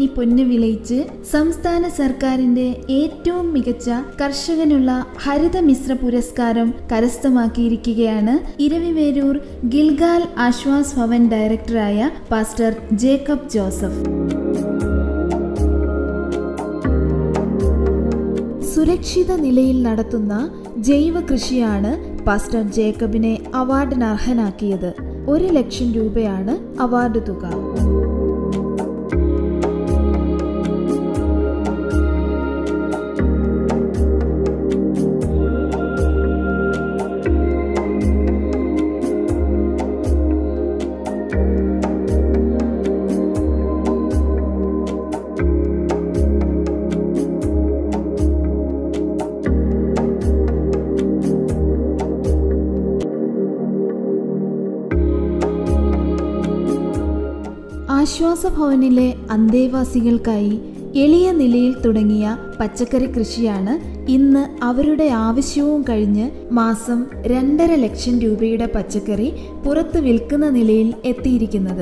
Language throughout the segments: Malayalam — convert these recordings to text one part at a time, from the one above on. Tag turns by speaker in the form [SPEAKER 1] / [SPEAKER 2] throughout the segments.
[SPEAKER 1] പൊന്നു വിളയിച്ച് സംസ്ഥാന സർക്കാരിന്റെ ഏറ്റവും മികച്ച കർഷകനുള്ള ഹരിത മിശ്ര പുരസ്കാരം കരസ്ഥമാക്കിയിരിക്കുകയാണ് ഇരവിവേരൂർ ഗിൽഗാൽ ആശ്വാസ് ഭവൻ ഡയറക്ടറായ പാസ്റ്റർ ജേക്കബ് ജോസഫ് സുരക്ഷിത നിലയിൽ നടത്തുന്ന ജൈവ കൃഷിയാണ് പാസ്റ്റർ ജേക്കബിനെ അവാർഡിന് അർഹനാക്കിയത് ഒരു ലക്ഷം രൂപയാണ് അവാർഡ് തുക ആശ്വാസഭവനിലെ അന്തേവാസികൾക്കായി എളിയ നിലയിൽ തുടങ്ങിയ പച്ചക്കറി കൃഷിയാണ് ഇന്ന് അവരുടെ ആവശ്യവും കഴിഞ്ഞ് മാസം രണ്ടര ലക്ഷം രൂപയുടെ പച്ചക്കറി പുറത്ത് വിൽക്കുന്ന നിലയിൽ എത്തിയിരിക്കുന്നത്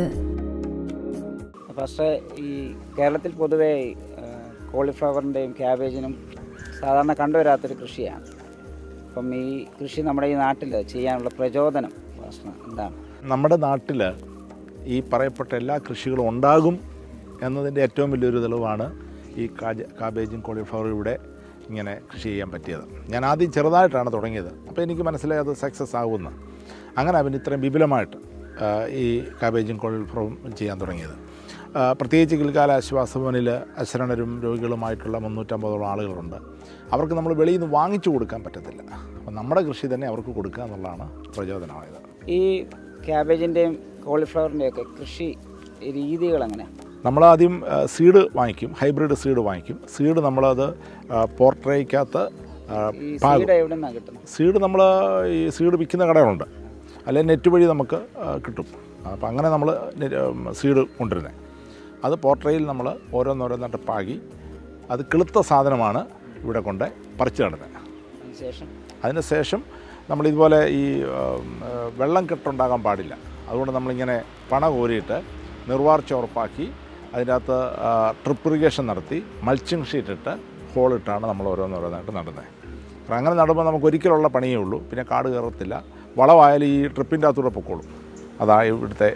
[SPEAKER 2] പക്ഷേ ഈ കേരളത്തിൽ പൊതുവേ ആ, കോളിഫ്ലവറിൻ്റെയും ക്യാബേജിനും സാധാരണ കണ്ടുവരാത്തൊരു കൃഷിയാണ് അപ്പം ഈ കൃഷി നമ്മുടെ ഈ നാട്ടിൽ ചെയ്യാനുള്ള പ്രചോദനം പാസ്റ്റർ എന്താണ്
[SPEAKER 3] നമ്മുടെ നാട്ടിൽ ഈ പറയപ്പെട്ട എല്ലാ കൃഷികളും ഉണ്ടാകും എന്നതിൻ്റെ ഏറ്റവും വലിയൊരു തെളിവാണ് ഈ കാജ കാബേജും കോളിഫ്ലവറും ഇവിടെ ഇങ്ങനെ കൃഷി ചെയ്യാൻ പറ്റിയത് ഞാൻ ആദ്യം ചെറുതായിട്ടാണ് തുടങ്ങിയത് അപ്പോൾ എനിക്ക് മനസ്സിലായി അത് സക്സസ് ആകുമെന്ന് അങ്ങനെ അവന് ഇത്രയും വിപുലമായിട്ട് ആ, ഈ കാബേജും കോളിഫ്ലവറും ചെയ്യാൻ തുടങ്ങിയത് ആ, പ്രത്യേകിച്ച് ഗിൽകാല ആശ്വാസഭവനിൽ അശരണരും രോഗികളുമായിട്ടുള്ള മുന്നൂറ്റമ്പതോളം ആളുകളുണ്ട് അവർക്ക് നമ്മൾ വെളിയിൽ നിന്ന് വാങ്ങിച്ചു കൊടുക്കാൻ പറ്റത്തില്ല അപ്പം നമ്മുടെ കൃഷി തന്നെ അവർക്ക് കൊടുക്കുക എന്നുള്ളതാണ് പ്രചോദനമായത്
[SPEAKER 2] ഈ ക്യാബേജിൻ്റെയും കോളിഫ്ലവറിൻ്റെയും ഒക്കെ കൃഷി രീതികൾ എങ്ങനെയാണ്
[SPEAKER 3] നമ്മൾ ആദ്യം സീഡ് വാങ്ങിക്കും ഹൈബ്രിഡ് സീഡ് വാങ്ങിക്കും സീഡ് നമ്മളത് പോർട്രേക്കകത്ത്
[SPEAKER 2] ഈ
[SPEAKER 3] പാകും
[SPEAKER 2] സീഡ് എവിടെ നിന്നാണ് കിട്ടുന്നത്
[SPEAKER 3] സീഡ് നമ്മൾ ഈ സീഡ് വിൽക്കുന്ന കടകളുണ്ട് അല്ലെങ്കിൽ നെറ്റ് വഴി നമുക്ക് ആ, കിട്ടും അപ്പോൾ അങ്ങനെ നമ്മൾ സീഡ് കൊണ്ടുവരുന്നത് അത് പോർട്രയിൽ നമ്മൾ ഓരോന്നോരോന്നായിട്ട് പാകി അത് കിളുത്ത സാധനമാണ് ഇവിടെ കൊണ്ട് പറിച്ചു നടുന്നത്
[SPEAKER 2] അതിനുശേഷം
[SPEAKER 3] അതിന് ശേഷം നമ്മൾ ഇതുപോലെ ഈ ഉം, ആ, വെള്ളം കെട്ടുണ്ടാകാൻ പാടില്ല അതുകൊണ്ട് നമ്മളിങ്ങനെ പണ കോരിയിട്ട് നിർവാർച്ച ഉറപ്പാക്കി അതിൻ്റെ അകത്ത് ട്രിപ്പ് ഇറിഗേഷൻ നടത്തി മൾച്ചിങ് ഷീറ്റ് ഇട്ട് ഹോളിട്ടാണ് നമ്മൾ ഓരോന്നോരോന്നായിട്ട് നടുന്നത് കാരണം അങ്ങനെ നടുമ്പോൾ നമുക്ക് ഒരിക്കലുള്ള പണിയേ ഉള്ളൂ പിന്നെ കാട് കയറത്തില്ല വളമായാലും ഈ ട്രിപ്പിൻ്റെ അകത്തൂടെ പൊക്കോളും അതാ ഇവിടുത്തെ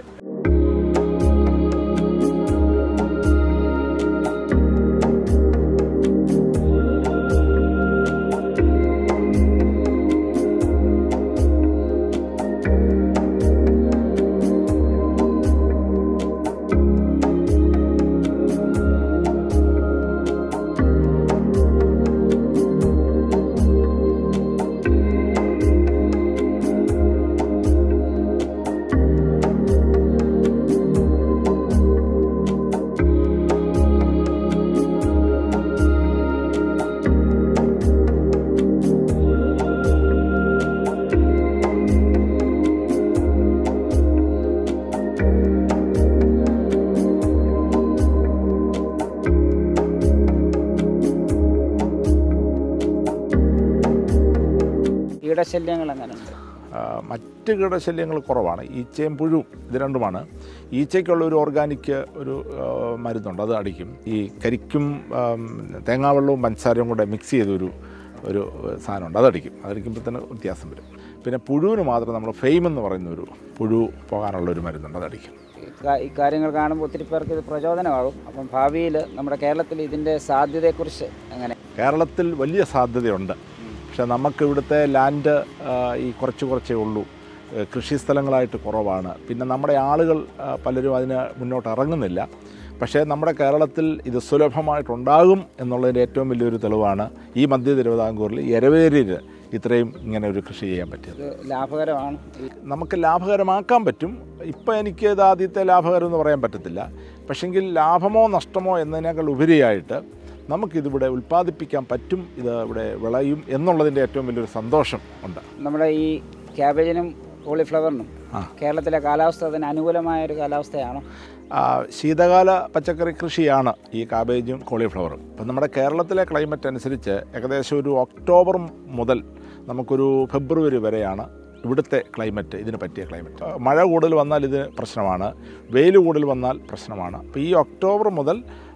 [SPEAKER 2] കീടശല്യങ്ങൾ എങ്ങനെയുണ്ട്
[SPEAKER 3] ആ, മറ്റ് കീടശല്യങ്ങൾ കുറവാണ് ഈച്ചയും പുഴുവും ഇത് രണ്ടുമാണ് ഈച്ചയ്ക്കുള്ള ഒരു ഓർഗാനിക് ഒരു ആ, മരുന്നുണ്ട് അത് അടിക്കും ഈ കരിക്കും ആം, തേങ്ങാവെള്ളവും പഞ്ചസാരയും കൂടെ മിക്സ് ചെയ്തൊരു ഒരു സാധനമുണ്ട് അതടിക്കും അതടിക്കുമ്പോൾ തന്നെ വ്യത്യാസം വരും പിന്നെ പുഴുവിന് മാത്രം നമ്മൾ ഫെയിം എന്ന് പറയുന്ന ഒരു പുഴു പോകാനുള്ള ഒരു മരുന്നുണ്ട് അതടിക്കും
[SPEAKER 2] ഈ കാ- ഈ കാര്യങ്ങൾ കാണുമ്പോൾ ഒത്തിരി പേർക്ക് ഇത് പ്രചോദനമാകും അപ്പം ഭാവിയിൽ നമ്മുടെ കേരളത്തിൽ ഇതിൻ്റെ സാധ്യതയെക്കുറിച്ച് എങ്ങനെ
[SPEAKER 3] കേരളത്തിൽ വലിയ സാധ്യതയുണ്ട് പക്ഷേ നമുക്ക് ഇവിടുത്തെ ലാൻഡ് ആ, ഈ കുറച്ച് കുറച്ചേ ഉള്ളൂ ഏ, കൃഷി സ്ഥലങ്ങളായിട്ട് കുറവാണ് പിന്നെ നമ്മുടെ ആളുകൾ ആ, പലരും അതിന് മുന്നോട്ട് ഇറങ്ങുന്നില്ല പക്ഷേ നമ്മുടെ കേരളത്തിൽ ഇത് സുലഭമായിട്ടുണ്ടാകും എന്നുള്ളതിൻ്റെ ഏറ്റവും വലിയൊരു തെളിവാണ് ഈ മധ്യ തിരുവിതാംകൂറിൽ എരവേരിയിൽ ഇത്രയും ഇങ്ങനെ ഒരു കൃഷി ചെയ്യാൻ പറ്റിയത്
[SPEAKER 2] ഇത് ലാഭകരമാണ് ഈ
[SPEAKER 3] നമുക്ക് ലാഭകരമാക്കാൻ പറ്റും ഇപ്പം എനിക്ക് ഇത് ആദ്യത്തെ ലാഭകരം എന്ന് പറയാൻ പറ്റത്തില്ല പക്ഷെങ്കിൽ ലാഭമോ നഷ്ടമോ എന്നതിനേക്കാൾ ഉപരിയായിട്ട് നമുക്കിതിവിടെ ഉൽപ്പാദിപ്പിക്കാൻ പറ്റും ഇത് ഇവിടെ വിളയും എന്നുള്ളതിൻ്റെ ഏറ്റവും വലിയൊരു സന്തോഷം ഉണ്ട്
[SPEAKER 2] നമ്മുടെ ഈ ക്യാബേജിനും കോളിഫ്ലവറിനും
[SPEAKER 3] ആ.
[SPEAKER 2] കേരളത്തിലെ കാലാവസ്ഥ അതിന് അനുകൂലമായ ഒരു കാലാവസ്ഥയാണോ
[SPEAKER 3] ആ, ശീതകാല പച്ചക്കറി കൃഷിയാണ് ഈ കാബേജും കോളിഫ്ലവറും അപ്പം നമ്മുടെ കേരളത്തിലെ ക്ലൈമറ്റ് അനുസരിച്ച് ഏകദേശം ഒരു ഒക്ടോബർ മുതൽ നമുക്കൊരു ഫെബ്രുവരി വരെയാണ് ഇവിടുത്തെ ക്ലൈമറ്റ് ഇതിന് പറ്റിയ ക്ലൈമറ്റ് മഴ കൂടുതൽ വന്നാൽ ഇത് പ്രശ്നമാണ് വെയിൽ കൂടുതൽ വന്നാൽ പ്രശ്നമാണ് അപ്പോൾ ഈ ഒക്ടോബർ മുതൽ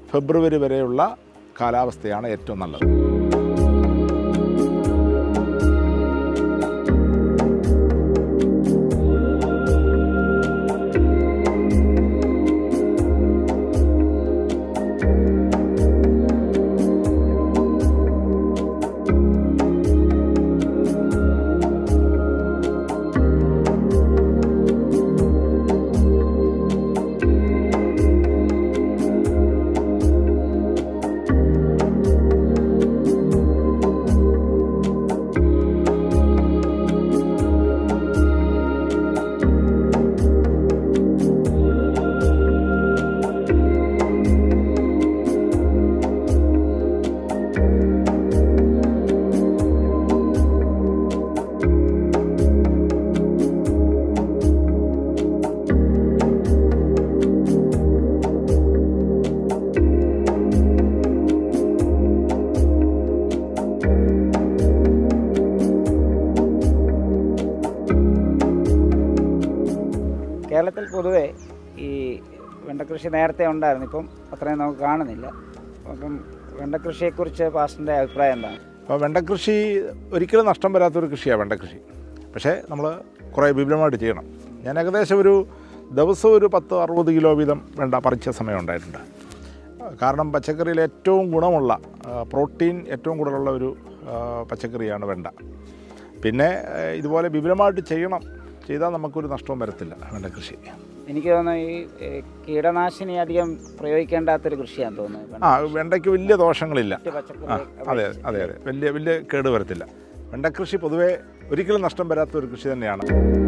[SPEAKER 3] ഫെബ്രുവരി വരെയുള്ള കാലാവസ്ഥയാണ് ഏറ്റവും നല്ലത്
[SPEAKER 2] കേരളത്തിൽ പൊതുവെ ഈ വെണ്ടക്കൃഷി നേരത്തെ ഉണ്ടായിരുന്നു ഇപ്പം അത്രയും നമുക്ക് കാണുന്നില്ല അപ്പം വെണ്ടക്കൃഷിയെക്കുറിച്ച് പാസ്റ്ററിൻ്റെ അഭിപ്രായം എന്താണ്
[SPEAKER 3] അപ്പോൾ വെണ്ടക്കൃഷി ഒരിക്കലും നഷ്ടം വരാത്തൊരു കൃഷിയാണ് വെണ്ടക്കൃഷി പക്ഷേ നമ്മൾ കുറേ വിപുലമായിട്ട് ചെയ്യണം ഞാൻ ഏകദേശം ഒരു ദിവസം ഒരു പത്ത് അറുപത് കിലോ വീതം വെണ്ട പറിച്ച സമയം ഉണ്ടായിട്ടുണ്ട് കാരണം പച്ചക്കറിയിൽ ഏറ്റവും ഗുണമുള്ള ആ, പ്രോട്ടീൻ ഏറ്റവും കൂടുതലുള്ള ഒരു ആ, പച്ചക്കറിയാണ് വെണ്ട പിന്നെ ആ, ഇതുപോലെ വിപുലമായിട്ട് ചെയ്യണം ചെയ്താൽ നമുക്കൊരു നഷ്ടവും വരത്തില്ല വെണ്ടക്കൃഷി
[SPEAKER 2] എനിക്ക് തോന്നുന്നു ഈ ഏ, കീടനാശിനി അധികം പ്രയോഗിക്കേണ്ടാത്തൊരു കൃഷിയാണെന്ന് തോന്നുന്നു
[SPEAKER 3] ആ വെണ്ടയ്ക്ക് വലിയ ദോഷങ്ങളില്ല
[SPEAKER 2] മറ്റ്
[SPEAKER 3] ആ
[SPEAKER 2] പച്ചക്കറി
[SPEAKER 3] അതെ അതെ അതെ വലിയ വലിയ കേട് വരത്തില്ല വെണ്ടക്കൃഷി പൊതുവേ ഒരിക്കലും നഷ്ടം വരാത്ത ഒരു കൃഷി തന്നെയാണ്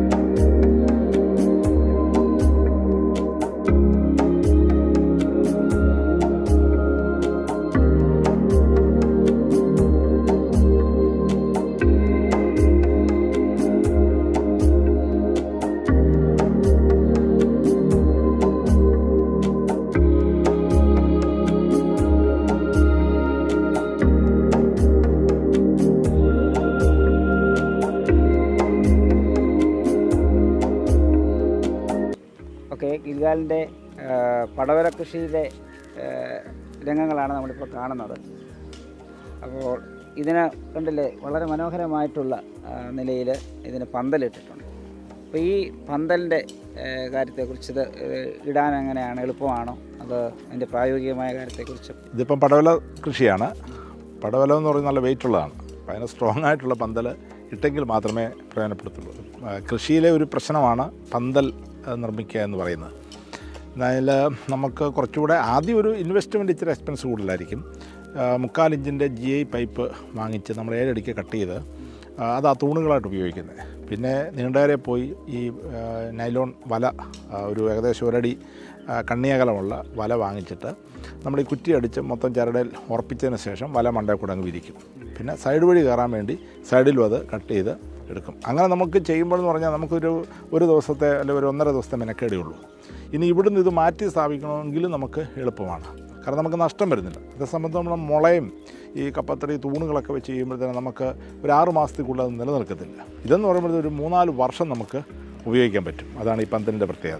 [SPEAKER 2] ഓക്കെ ഗിൽഗാലിൻ്റെ പടവല കൃഷിയിലെ ആ, രംഗങ്ങളാണ് നമ്മളിപ്പോൾ കാണുന്നത് അപ്പോൾ ഇതിന് കണ്ടില്ലേ വളരെ മനോഹരമായിട്ടുള്ള നിലയിൽ ഇതിന് പന്തലിട്ടിട്ടുണ്ട് അപ്പോൾ ഈ പന്തലിൻ്റെ കാര്യത്തെക്കുറിച്ച് ഇത് ഏ, ഇടാൻ എങ്ങനെയാണ് എളുപ്പമാണോ അത് അതിൻ്റെ പ്രായോഗികമായ കാര്യത്തെക്കുറിച്ച്
[SPEAKER 3] ഇതിപ്പം പടവല കൃഷിയാണ് പടവലം എന്ന് പറയുന്നത് നല്ല വെയിറ്റ് ഉള്ളതാണ് അപ്പോൾ അതിന് സ്ട്രോങ് ആയിട്ടുള്ള പന്തൽ ഇട്ടെങ്കിൽ മാത്രമേ പ്രയോജനപ്പെടുത്തുള്ളൂ ആ, കൃഷിയിലെ ഒരു പ്രശ്നമാണ് പന്തൽ ആ, നിർമ്മിക്കുക എന്ന് പറയുന്നത് അതിൽ നമുക്ക് കുറച്ചുകൂടെ ആദ്യം ഒരു ഇൻവെസ്റ്റ്മെൻറ്റ് ഇച്ചിരി എക്സ്പെൻസ് കൂടുതലായിരിക്കും ആ, മുക്കാൽ ഇഞ്ചിൻ്റെ ജി ഐ പൈപ്പ് വാങ്ങിച്ച് നമ്മൾ ഏഴടിക്ക് കട്ട് ചെയ്ത് ആ, അത് ആ തൂണുകളായിട്ട് ഉപയോഗിക്കുന്നത് പിന്നെ നീണ്ടകരെ പോയി ഈ ആ, നൈലോൺ വല ആ, ഒരു ഏകദേശം ഒരടി ആ, കണ്ണിയകലമുള്ള വല വാങ്ങിച്ചിട്ട് നമ്മൾ ഈ കുറ്റി അടിച്ച് മൊത്തം ചരടയിൽ ഉറപ്പിച്ചതിന് ശേഷം വല മണ്ടയിൽ കൂടെ അങ്ങ് വിരിക്കും പിന്നെ സൈഡ് വഴി കയറാൻ വേണ്ടി സൈഡിലും അത് കട്ട് ചെയ്ത് എടുക്കും അങ്ങനെ നമുക്ക് ചെയ്യുമ്പോൾ എന്ന് പറഞ്ഞാൽ നമുക്കൊരു ഒരു ദിവസത്തെ അല്ലെങ്കിൽ ഒരു ഒന്നര ദിവസത്തെ മെനക്കേടേ ഉള്ളൂ ഇനി ഇവിടുന്ന് ഇത് മാറ്റി സ്ഥാപിക്കണമെങ്കിലും നമുക്ക് എളുപ്പമാണ് കാരണം നമുക്ക് നഷ്ടം വരുന്നില്ല അതേ സംബന്ധിച്ച് നമ്മൾ മുളയും ഈ കപ്പത്തടി തൂണുകളൊക്കെ വെച്ച് ചെയ്യുമ്പോഴത്തേന് നമുക്ക് ഒരു ആറ് മാസത്തേക്കുള്ള അത് നിലനിൽക്കത്തില്ല ഇതെന്ന് പറയുമ്പോൾ ഒരു മൂന്നാല് വർഷം നമുക്ക് ഉപയോഗിക്കാൻ പറ്റും അതാണ് ഈ പന്തലിൻ്റെ പ്രത്യേകത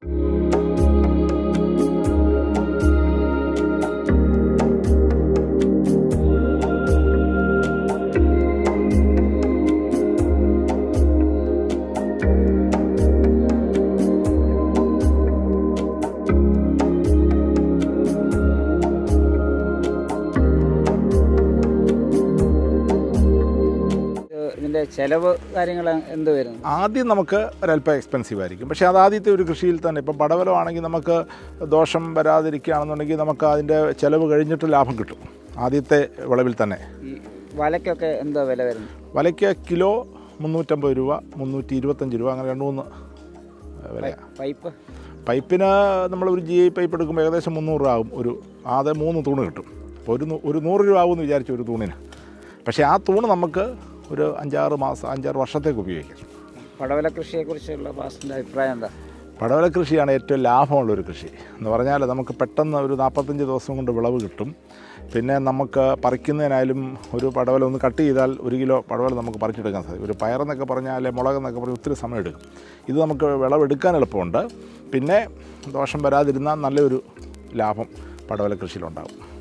[SPEAKER 2] ഇത് ഇതിൻ്റെ ചിലവ് കാര്യങ്ങൾ എന്ത് വരുന്നു
[SPEAKER 3] ആദ്യം നമുക്ക് ഒരല്പം എക്സ്പെൻസീവ് ആയിരിക്കും പക്ഷേ അത് ആദ്യത്തെ ഒരു കൃഷിയിൽ തന്നെ ഇപ്പം പടവലമാണെങ്കിൽ നമുക്ക് ദോഷം വരാതിരിക്കുകയാണെന്നുണ്ടെങ്കിൽ നമുക്ക് അതിൻ്റെ ചിലവ് കഴിഞ്ഞിട്ട് ലാഭം കിട്ടും ആദ്യത്തെ വിളവിൽ തന്നെ
[SPEAKER 2] ഈ വലയ്ക്കൊക്കെ എന്താ വില വരുന്നത്
[SPEAKER 3] വലയ്ക്ക് കിലോ മുന്നൂറ്റമ്പത് രൂപ മുന്നൂറ്റി ഇരുപത്തഞ്ച് രൂപ അങ്ങനെ രണ്ട് മൂന്ന് വിലയാണ്
[SPEAKER 2] പൈപ്പ്
[SPEAKER 3] പൈപ്പിന് നമ്മൾ ഒരു ജി ഐ പൈപ്പ് എടുക്കുമ്പോൾ ഏകദേശം മുന്നൂറ് രൂപ ആകും ഒരു ആദ്യം മൂന്ന് തൂണ് കിട്ടും അപ്പോൾ ഒരു നൂ- ഒരു നൂറ് രൂപ ആകുമെന്ന് വിചാരിച്ചു ഒരു തൂണിന് പക്ഷേ ആ തൂണ് നമുക്ക് ഒരു അഞ്ചാറ് മാസം അഞ്ചാറ് വർഷത്തേക്ക് ഉപയോഗിക്കാം
[SPEAKER 2] പടവല കൃഷിയെക്കുറിച്ചുള്ള പാസ്റ്റിൻ്റെ അഭിപ്രായം എന്താ
[SPEAKER 3] പടവല കൃഷിയാണ് ഏറ്റവും ലാഭമുള്ളൊരു കൃഷി എന്ന് പറഞ്ഞാൽ നമുക്ക് പെട്ടെന്ന് ഒരു നാൽപ്പത്തഞ്ച് ദിവസം കൊണ്ട് വിളവ് കിട്ടും പിന്നെ നമുക്ക് പറിക്കുന്നതിനായാലും ഒരു പടവല ഒന്ന് കട്ട് ചെയ്താൽ ഒരു കിലോ പടവല നമുക്ക് പറിച്ചെടുക്കാൻ സാധിക്കും ഒരു പയറെന്നൊക്കെ പറഞ്ഞാൽ മുളകെന്നൊക്കെ പറഞ്ഞാൽ ഒത്തിരി സമയം എടുക്കും ഇത് നമുക്ക് വിളവെടുക്കാൻ എളുപ്പമുണ്ട് പിന്നെ ദോഷം വരാതിരുന്നാൽ നല്ലൊരു ലാഭം പടവല കൃഷിയിലുണ്ടാകും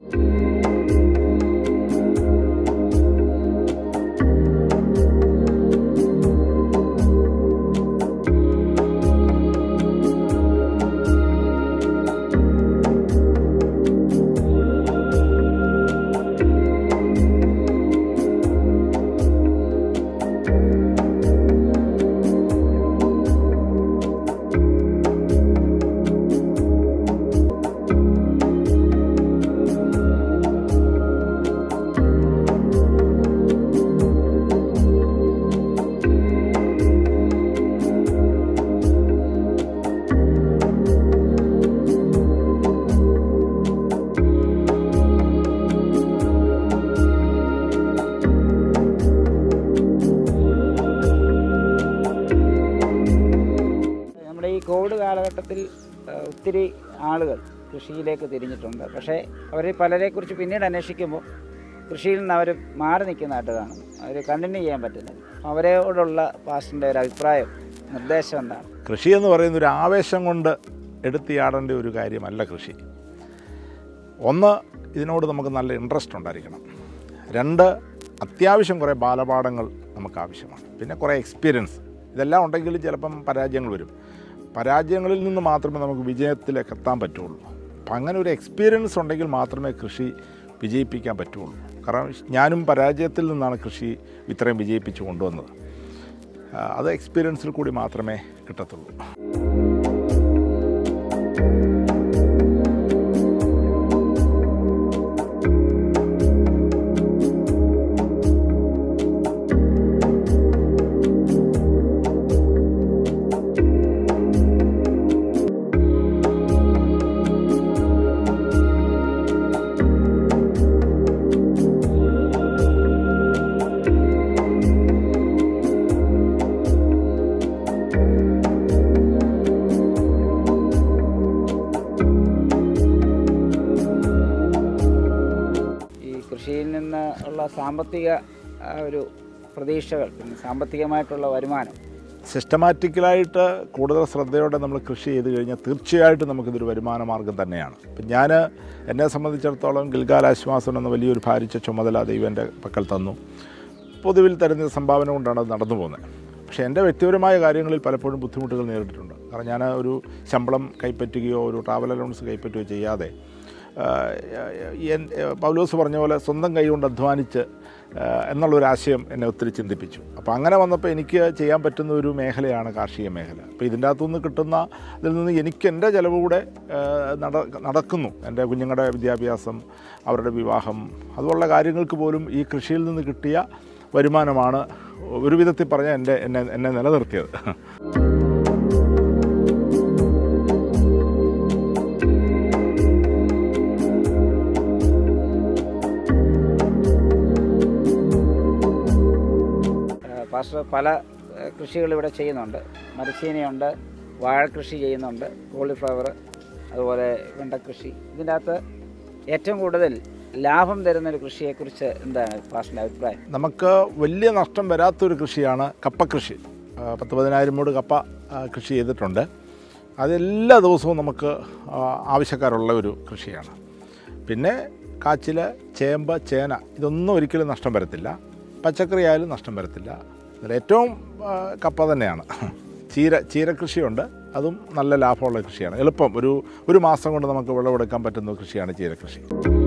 [SPEAKER 2] കേരളത്തിൽ ആ, ഒത്തിരി ആളുകൾ കൃഷിയിലേക്ക് തിരിഞ്ഞിട്ടുണ്ട് പക്ഷേ അവർ പലരെക്കുറിച്ച് പിന്നീട് അന്വേഷിക്കുമ്പോൾ കൃഷിയിൽ നിന്ന് അവർ മാറി നിൽക്കുന്നതായിട്ട് കാണും അവർ കണ്ടിന്യൂ ചെയ്യാൻ പറ്റുന്നില്ല അവരോടുള്ള പാസ്റ്റിൻ്റെ ഒരു അഭിപ്രായം നിർദ്ദേശം എന്താണ്
[SPEAKER 3] കൃഷി എന്ന് പറയുന്ന ഒരു ആവേശം കൊണ്ട് എടുത്തിയാടേണ്ട ഒരു കാര്യമല്ല കൃഷി ഒന്ന് ഇതിനോട് നമുക്ക് നല്ല ഇൻട്രസ്റ്റ് ഉണ്ടായിരിക്കണം രണ്ട് അത്യാവശ്യം കുറേ ബാലപാഠങ്ങൾ നമുക്ക് ആവശ്യമാണ് പിന്നെ കുറേ എക്സ്പീരിയൻസ് ഇതെല്ലാം ഉണ്ടെങ്കിൽ ചിലപ്പം പരാജയങ്ങൾ വരും പരാജയങ്ങളിൽ നിന്ന് മാത്രമേ നമുക്ക് വിജയത്തിലേക്ക് എത്താൻ പറ്റുള്ളൂ അപ്പം അങ്ങനെ ഒരു എക്സ്പീരിയൻസ് ഉണ്ടെങ്കിൽ മാത്രമേ കൃഷി വിജയിപ്പിക്കാൻ പറ്റുള്ളൂ കാരണം ഞാനും പരാജയത്തിൽ നിന്നാണ് കൃഷി ഇത്രയും വിജയിപ്പിച്ച് കൊണ്ടുവന്നത് ആ, അത് എക്സ്പീരിയൻസിൽ കൂടി മാത്രമേ കിട്ടത്തുള്ളൂ
[SPEAKER 2] ഈ കൃഷിയിൽ നിന്ന് ഉള്ള സാമ്പത്തിക ആ, ഒരു പ്രതീക്ഷകൾ പിന്നെ സാമ്പത്തികമായിട്ടുള്ള വരുമാനം
[SPEAKER 3] സിസ്റ്റമാറ്റിക്കലായിട്ട് കൂടുതൽ ശ്രദ്ധയോടെ നമ്മൾ കൃഷി ചെയ്ത് കഴിഞ്ഞാൽ തീർച്ചയായിട്ടും നമുക്കിതൊരു വരുമാന മാർഗം തന്നെയാണ് ഇപ്പം ഞാൻ എന്നെ സംബന്ധിച്ചിടത്തോളം ഗിൽഗാൽ ആശ്വാസം എന്ന വലിയൊരു ഭാരിച്ച ചുമതല ദൈവം എൻ്റെ പക്കൽ തന്നു പൊതുവിൽ തരുന്ന സംഭാവന കൊണ്ടാണ് അത് നടന്നു പോകുന്നത് പക്ഷേ എൻ്റെ വ്യക്തിപരമായ കാര്യങ്ങളിൽ പലപ്പോഴും ബുദ്ധിമുട്ടുകൾ നേരിട്ടിട്ടുണ്ട് കാരണം ഞാൻ ഒരു ശമ്പളം കൈപ്പറ്റുകയോ ഒരു ട്രാവൽ അലൗൺസ് കൈപ്പറ്റുകയോ ചെയ്യാതെ ആഹ് എൻ- പൗലോസ് പറഞ്ഞ പോലെ സ്വന്തം കൈ കൊണ്ട് അധ്വാനിച്ച് ആഹ് എന്നുള്ളൊരു ആശയം എന്നെ ഒത്തിരി ചിന്തിപ്പിച്ചു അപ്പോൾ അങ്ങനെ വന്നപ്പോൾ എനിക്ക് ചെയ്യാൻ പറ്റുന്ന ഒരു മേഖലയാണ് കാർഷിക മേഖല അപ്പോൾ ഇതിൻ്റെ അകത്തുനിന്ന് കിട്ടുന്ന ഇതിൽ നിന്ന് എനിക്ക് എൻ്റെ ചിലവ് കൂടെ ആഹ് നട നടക്കുന്നു എൻ്റെ കുഞ്ഞുങ്ങളുടെ വിദ്യാഭ്യാസം അവരുടെ വിവാഹം അതുപോലുള്ള കാര്യങ്ങൾക്ക് പോലും ഈ കൃഷിയിൽ നിന്ന് കിട്ടിയ വരുമാനമാണ് ഒരു വിധത്തിൽ പറഞ്ഞാൽ എൻ്റെ എന്നെ എന്നെ നിലനിർത്തിയത്
[SPEAKER 2] പാസ്റ്റർ പല കൃഷികൾ ഇവിടെ ചെയ്യുന്നുണ്ട് മരച്ചീനിയുണ്ട് വാഴ കൃഷി ചെയ്യുന്നുണ്ട് കോളിഫ്ലവർ അതുപോലെ വെണ്ടക്കൃഷി ഇതിൻ്റെ അകത്ത് ഏറ്റവും കൂടുതൽ ലാഭം തരുന്നൊരു കൃഷിയെക്കുറിച്ച് എന്താണ് പാസ്റ്ററിൻ്റെ അഭിപ്രായം
[SPEAKER 3] നമുക്ക് വലിയ നഷ്ടം വരാത്തൊരു കൃഷിയാണ് കപ്പ കൃഷി ആ, പത്ത് പതിനായിരം മൂട് കപ്പ ആ, കൃഷി ചെയ്തിട്ടുണ്ട് അതെല്ലാ ദിവസവും നമുക്ക് ആ, ആവശ്യക്കാരുള്ള ഒരു കൃഷിയാണ് പിന്നെ കാച്ചിൽ ചേമ്പ് ചേന ഇതൊന്നും ഒരിക്കലും നഷ്ടം വരത്തില്ല പച്ചക്കറി ആയാലും നഷ്ടം വരത്തില്ല അതിൽ ഏറ്റവും ആ, കപ്പ തന്നെയാണ് ചീര ചീര കൃഷിയുണ്ട് അതും നല്ല ലാഭമുള്ള കൃഷിയാണ് എളുപ്പം ഒരു ഒരു മാസം കൊണ്ട് നമുക്ക് വിളവെടുക്കാൻ പറ്റുന്ന കൃഷിയാണ് ചീര കൃഷി